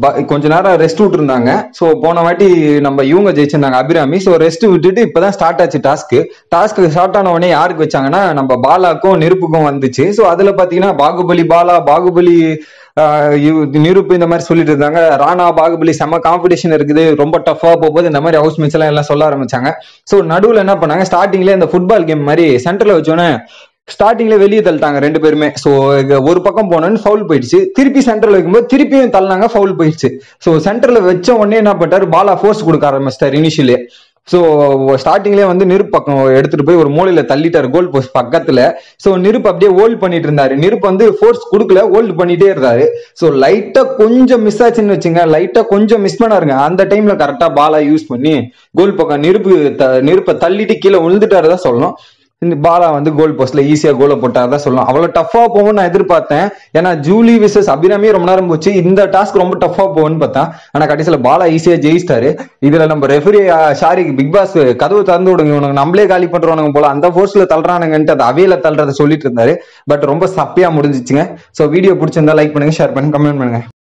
கொஞ்ச நேரம் ரெஸ்ட் விட்டுருந்தாங்க ஸோ போன வாட்டி நம்ம இவங்க ஜெயிச்சிருந்தாங்க அபிராமி ஸோ ரெஸ்ட் விட்டுட்டு இப்பதான் ஸ்டார்ட் ஆச்சு டாஸ்க் டாஸ்க் ஸ்டார்ட் ஆன உடனே யாருக்கு வச்சாங்கன்னா நம்ம பாலாக்கும் நெருப்புக்கும் வந்துச்சு ஸோ அதுல பாத்தீங்கன்னா பாகுபலி பாலா பாகுபலி ஆஹ் இவ்- நிருப்பு இந்த மாதிரி சொல்லிட்டு இருந்தாங்க ராணா பாகுபலி செம்ம காம்படிஷன் இருக்குது ரொம்ப டஃபா போகுது இந்த மாதிரி ஹவுஸ் மேட்ச் எல்லாம் எல்லாம் சொல்ல ஆரம்பிச்சாங்க ஸோ நடுவில் என்ன பண்ணாங்க ஸ்டார்டிங்ல இந்த ஃபுட்பால் கேம் மாதிரி சென்டர்ல வச்சோன்னே ஸ்டார்டிங்ல வெளியே தள்ளிட்டாங்க ரெண்டு பேருமே ஸோ ஒரு பக்கம் போனோன்னு ஃபவுல் போயிடுச்சு திருப்பி சென்டர்ல வைக்கும்போது திருப்பியும் தள்ளினாங்க ஃபவுல் போயிடுச்சு ஸோ சென்டர்ல வச்ச உடனே என்ன பண்ணிட்டாரு பாலா ஃபோர்ஸ் கொடுக்க ஆரம்பிச்சிட்டாரு இனிஷியலே ஸோ ஸ்டார்டிங்லேயே வந்து நெருப்பு பக்கம் எடுத்துட்டு போய் ஒரு மூலையில தள்ளிட்டாரு கோல் போஸ்ட் பக்கத்துல ஸோ நெருப்பு அப்படியே ஹோல்ட் பண்ணிட்டு இருந்தாரு நெருப்பு வந்து ஃபோர்ஸ் கொடுக்கல ஹோல்ட் பண்ணிட்டே இருந்தாரு ஸோ லைட்டா கொஞ்சம் மிஸ் ஆச்சுன்னு வச்சுங்க லைட்டா கொஞ்சம் மிஸ் பண்ணாருங்க அந்த டைம்ல கரெக்டா பாலா யூஸ் பண்ணி கோல் பக்கம் நெருப்பு த- நெருப்பை தள்ளிட்டு கீழே விழுந்துட்டாரு தான் சொல்லணும் இந்த பாலா வந்து கோல் போஸ்ட்ல ஈஸியா கோலை போட்டார் தான் சொல்லலாம் அவ்வளவு டஃபா போகும்னு நான் எதிர்பார்த்தேன் ஏன்னா ஜூலி விசஸ் அபிராமியே ரொம்ப நேரம் போச்சு இந்த டாஸ்க் ரொம்ப டஃபா போகும்னு பார்த்தேன் ஆனா கடைசியில பாலா ஈஸியா ஜெயிச்சிட்டாரு இதுல நம்ம ரெஃபரி ஷாரிக் பிக் பாஸ் கதவு திறந்து விடுங்க இவனுக்கு நம்மளே காலி பண்றவனுங்க போல அந்த ஃபோர்ஸ்ல தள்ளுறானுங்கன்ட்டு அது அவையில தள்ளுறத சொல்லிட்டு இருந்தாரு பட் ரொம்ப சப்பையா முடிஞ்சிச்சுங்க சோ வீடியோ பிடிச்சிருந்தா லைக் பண்ணுங்க ஷேர் பண்ணுங்க கமெண்ட் பண்ணுங்க